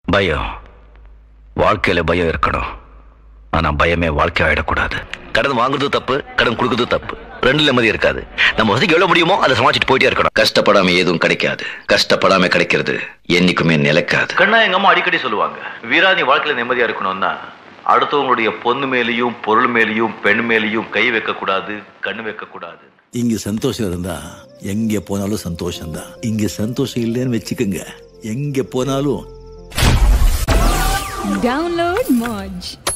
பயம் வாழ்க்கையில பயம் இருக்கணும் ஆனா பயமே வாழ்க்கை ஆயிடக்கூடாது கடன் வாங்குறது தப்பு கடன் கொடுக்கறது தப்பு ரெண்டு நிம்மதி இருக்காது நம்ம வசதிக்கு எவ்வளவு முடியுமோ அதை சமாளிச்சுட்டு போயிட்டே இருக்கணும் கஷ்டப்படாம எதுவும் கிடைக்காது கஷ்டப்படாம கிடைக்கிறது என்னைக்குமே நிலைக்காது கண்ணா எங்க அம்மா அடிக்கடி சொல்லுவாங்க வீரா நீ வாழ்க்கையில நிம்மதியா இருக்கணும்னா அடுத்தவங்களுடைய பொண்ணு மேலேயும் பொருள் மேலேயும் பெண் மேலேயும் கை வைக்க கூடாது கண்ணு வைக்க கூடாது இங்க சந்தோஷம் இருந்தா எங்க போனாலும் சந்தோஷம் தான் இங்க சந்தோஷம் இல்லைன்னு வச்சுக்கோங்க எங்க போனாலும் Download Moj.